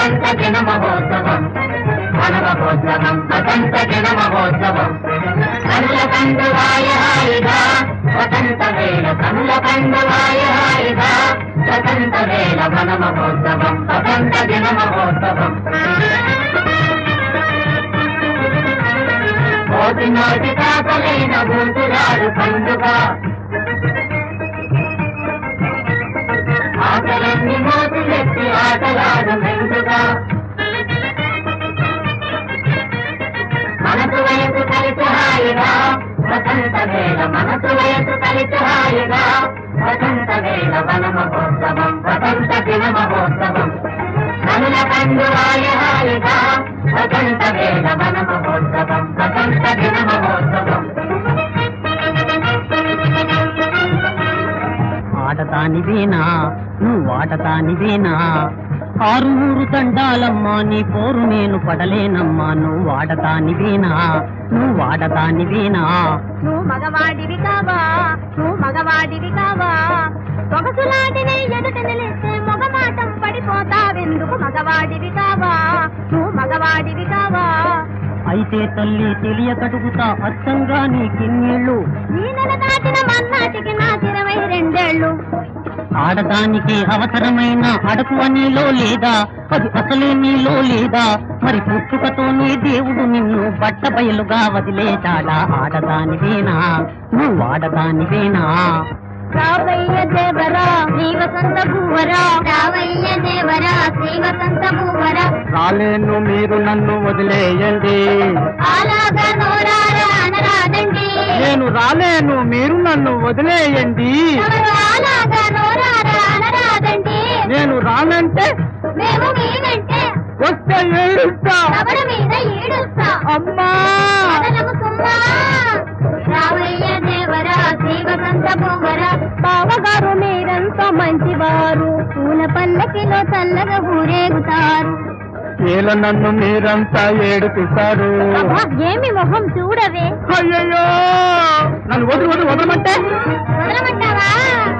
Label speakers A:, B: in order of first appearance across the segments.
A: వసంత దిన మహోత్సవం వన మహోత్సవం వసంత దిన మహోత్సవం కనుల కందువాయ హాయిగా వసంత వేళ కనుల కందువాయ హాయిగా వసంత వేళ వన మహోత్సవం వసంత దిన మహోత్సవం కోటి నోటి కాకలైన బూతురాలు పండుగ ఆటలన్నీ మోతులెత్తి ఆటలాడు మెండుగా మనసు వయసు కలిసి హాయిగా వసంత వేళ మనసు వయసు కలిసి హాయిగా వసంత వేళ వన మహోత్సవం వసంత దిన మహోత్సవం కనుల కందువాయ హాయిగా వసంత వేళ వన మహోత్సవం వసంత దిన మహోత్సవం
B: ఆడతానివేనా నువ్వు ఆడతానివేనా ఆరు ఊరు దండాలమ్మా నీ పోరు నేను పడలేనమ్మా నువ్వు ఆడతానివేనా నువ్వు ఆడతానివేనా
C: నువ్వు మగవాడివి కావా నువ్వు మగవాడివి కావా సొగసులాడిని ఎదుట నిలిస్తే మొగమాటం పడిపోతావెందుకు మగవాడివి కావా నువ్వు మగవాడివి కావా
B: అయితే తల్లి తెలియకడుగుతా అచ్చంగా నీకిన్నేళ్ళు
C: ఈ నెల దాటిన మన్నాటికి నాకు ఇరవై రెండేళ్లు
B: ఆడదానికి అవసరమైన అడకు నీలో లేదా అది అసలే నీలో లేదా మరి పుట్టుకతోనే దేవుడు నిన్ను బట్ట బయలుగా వదిలేశాడా ఆడదానివేనా నువ్వు ఆడదానివేనా
C: రావయ్య దేవరా శ్రీ వసంత భూవరా రావయ్య దేవరా శ్రీ వసంత భూవరా
B: రాలేను మీరు నన్ను వదిలేయండి
C: అలాగా నోరారా అనరాదండి
B: నేను రాలేను మీరు నన్ను వదిలేయండి
C: ఎవరు అలాగా నోరారా అనరాదండి
B: నేను రానంటే
C: మేము మీనంటే
B: వస్తే ఏడుస్తా
C: ఎవరి మీద ఈడుస్తా
B: అమ్మా
C: అదనము సుమ్మా రావయ్య దేవరా శ్రీ వసంత భూవరా బావగారు మీరంతా మంచివారు పూల పల్లకిలో చల్లగా ఊరేగుతారు
B: ఏల నన్ను మీరంతా ఏడుపిస్తారు
C: అబ్బా, ఏమి మొహం చూడవే
B: అయ్యయ్యో నన్ను వదిలి వదిలి వదలమంటే
C: వదలమంటావా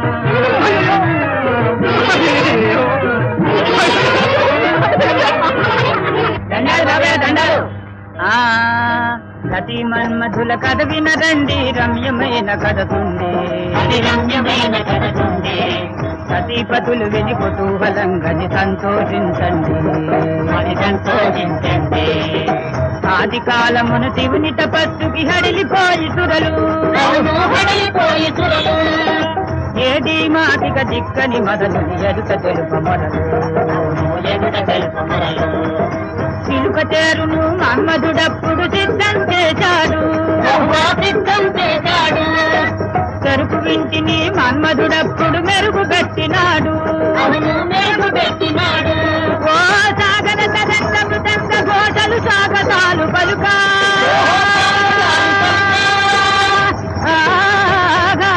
B: దండాలు బాబే దండాలు ఆ సతీ మన్మధుల కథ వినరండి రమ్యమైన కథతుంది
A: రమ్యమైన కథతుంది
B: సతీపతులు విని కుతూహలంగని సంతోషించండి
A: మరి సంతోషించండి
B: ఆది కాలమున శివుని తపస్సుకి హడిలిపోయి సురలు
A: అవును హడలిపోయి సురలు
B: ఏది మాటిక దిక్కని మదనుని ఎదుక తెలుప మొదలు
A: అవును ఎదుట తెలుపు మొరలు
B: చిలుక చేరును మన్మధుడప్పుడు సిద్ధం చేశాడు
A: బహుగా సిద్ధం చేశాడు
B: చెరుకు వింటిని మన్మధుడప్పుడు మెరుగు పెట్టినాడు
A: అవును మెరుగు పెట్టినాడు
B: ఓ సాగర తరంగ మృదంగ ఘోషలు స్వాగతాలు పలుకా ఆగా.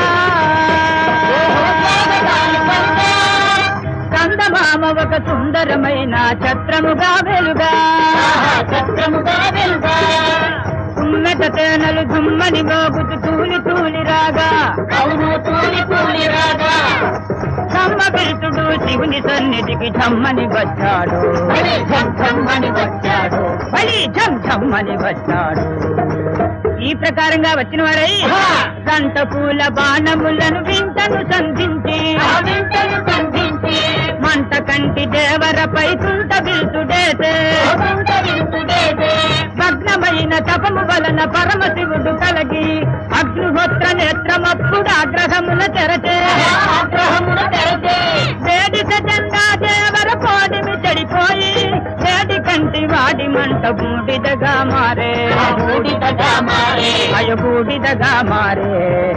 B: చందమామ ఒక సుందరమైన ఛత్రముగా వెలుగా
A: సత్రముగా వెలుగా
B: ఉన్నత తేనెలు దుమ్మని మోగుతూ తూలి తూలి రాగా
A: అవును తూలి తూలి రాగా
B: సమ్మ పిలుతుడు శివుని సన్నిధికి ఝమ్మని వచ్చాడు
A: మరి ఝమ్మని వచ్చాడు
B: బలి ఝమ్ ఝమ్మని వచ్చాడు ఈ ప్రకారంగా వచ్చిన వాడై
A: ఆ.
B: సంత పూల బాణములను వింతను సంధించి
A: ఆ వింతను సంధించి
B: మంట కంటి దేవరపై తుంట బిల్తుడేతే
A: అవంత వింతుడేదే
B: భగ్నమైన తపము వలన పరమశివుడు కలగి అగ్నిహోత్ర నేత్రమప్పుడు ఆగ్రహమున తెరచే
A: ఆగ్రహమున తెరచే
B: వేదిక జెండా దేవర కోడిమి చెడిపోయి వేడి కంటి వాడి మంట బూడిదగా మారే
A: ఆ బూడిదగా మారే
B: అయ బూడిదగా మారే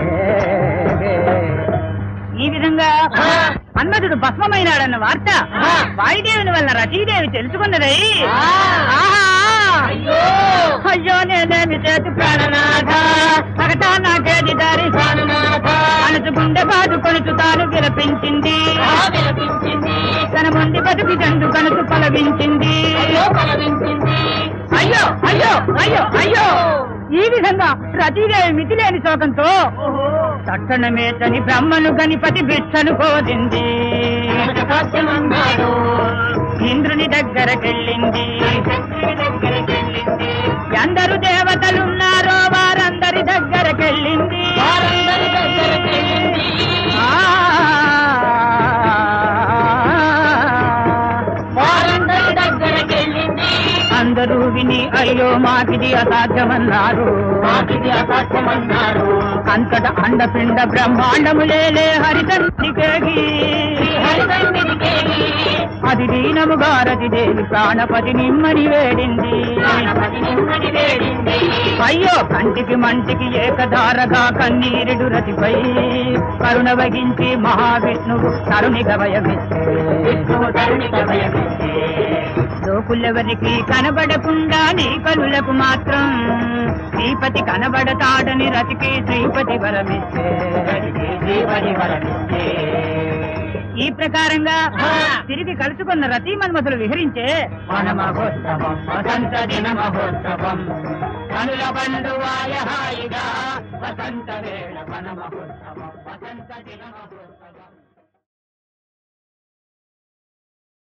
B: ఈ విధంగా
A: ఆ.
B: మన్మధుడు భస్మమైనాడన్న వార్త
A: ఆ.
B: వాయుదేవుని వల్ల రతీదేవి తెలుసుకున్నదై
A: ఆ.
B: ఆహా!
A: అయ్యో
B: అయ్యో నేనేమి చేతు ప్రాణనాథ అగటా నాకేది దారి
A: ప్రాణనాథ
B: మనసు గుండె బాదు కొనుచు తాను విలపించింది
A: ఆ విలపించింది
B: తన ముందు బతుకు జండు కనుసు పలవించింది
A: అయ్యో పలవించింది
B: అయ్యో అయ్యో అయ్యో అయ్యో ఈ విధంగా రతీదేవి మితిలేని శోకంతో తక్షణమే తని బ్రహ్మను గణపతి బిచ్చను కోరింది
A: సాధ్యమన్నాడు
B: ఇంద్రుని దగ్గర దగ్గరకెళ్ళింది ఎందరు దేవతలున్నారో వారందరి దగ్గరకెళ్ళింది ఆ. అందరూ విని అయ్యో మాకిది అసాధ్యమన్నారు
A: అసాధ్యమన్నారు
B: అంతట అండపిండ బ్రహ్మాండములేలే హరితండికేగి అది దీనముగా రతిదేవి ప్రాణపతి నిమ్మని వేడింది
A: ప్రాణపతి నిమ్మడి వేడింది
B: అయ్యో కంటికి మంటికి ఏకధారగా కన్నీరుడు రతిపై కరుణ వగించి మహావిష్ణువు తరుణి గవయమిచ్చే
A: విష్ణువు తరుణిక భయమిచ్చే
B: లోకులెవరికి కనబడకుండా నీ కనులకు మాత్రం శ్రీపతి కనబడతాడని రతికి శ్రీపతి వరమిచ్చే
A: జీవని వరమిచ్చే
B: ఈ ప్రకారంగా
A: ఆ.
B: తిరిగి కలుసుకున్న రతి మన్మథులు విహరించే
A: వన మహోత్సవం వసంత దిన మహోత్సవం కనుల పండువాయ హాయిగా వసంత వేళ వన మహోత్సవం వసంత దిన మహోత్సవం